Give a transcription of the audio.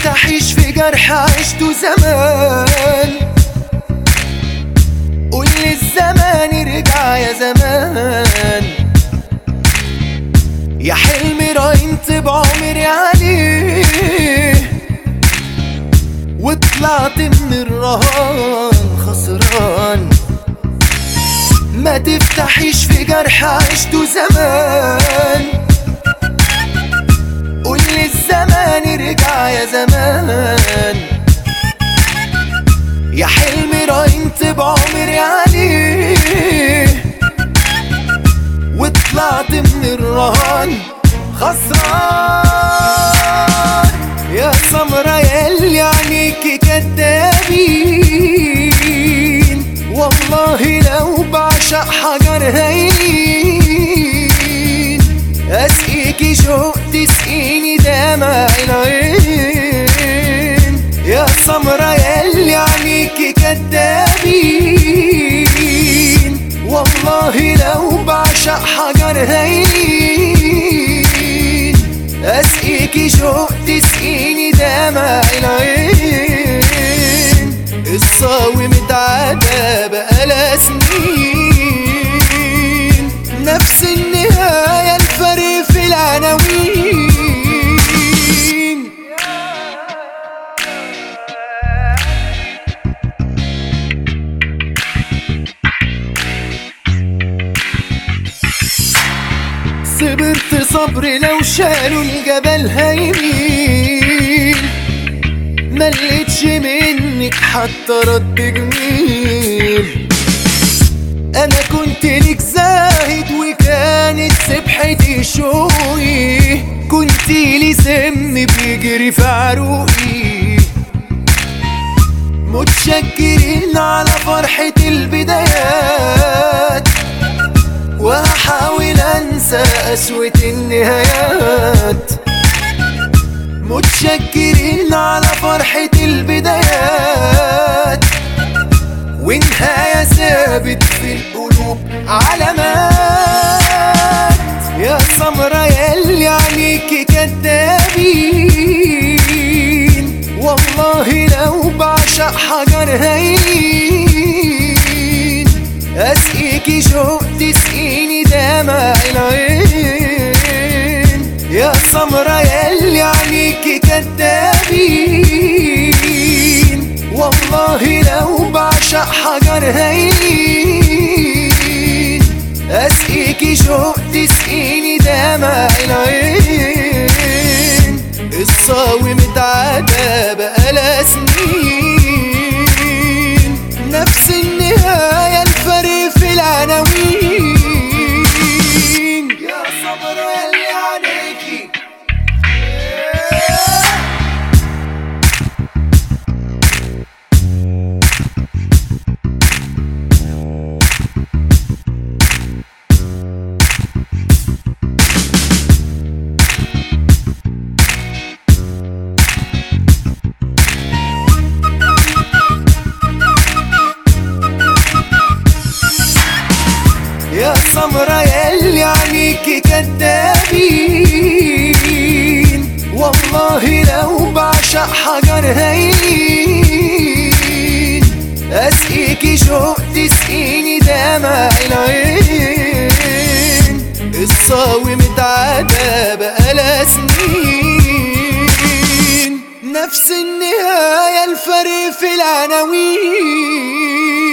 تفتحيش في جرح عشته زمان قول الزمان ارجع يا زمان يا حلم راينت بعمري عليه وطلعت من الرهان خسران ما تفتحيش في جرح عشته زمان قول الزمان ارجع يا زمان يا حلم راينت بعمري عليه وطلعت من الرهان خسران يا سمرة ياللي عينيكي كدابين والله لو بعشق حجر هين اسقيكي شوق تسقيني دمع العين يا سمرة ياللي عينيكي كدابين والله لو بعشق حجر هين اسقيكي شوق تسقيني دمع العين الصاوي متعدى بقالها سنين نفس النهاية الفرق في العناوين صبرت صبري لو شالوا الجبل هيميل ملقتش منك حتى رد جميل انا كنت ليك زاهد وكانت سبحتي شوقي كنت لي سم بيجري في عروقي متشكرين على فرحة البدايات وهحاول انسى قسوة النهايات متشكرين على فرحة البدايات ونهاية ثابت في القلوب علامات يا سمرة ياللي عينيكي كدابين والله لو بعشق حجر هين اسقيكي شوق تسقيني دمع العين يا سمرة ياللي عينيكي كدابين والله لو بعشق حجر هين اسقيكي شوق تسقيني دمع العين الصاوي متعدى بقالها سنين نفس النهاية الفرق في العناوين يا صبر اللي عليكي يا سمرة ياللي عينيكي كدابين والله لو بعشق حجر هين اسقيكي شوق تسقيني دمع العين الصاوي متعدى بقالها سنين نفس النهاية الفرق في العناوين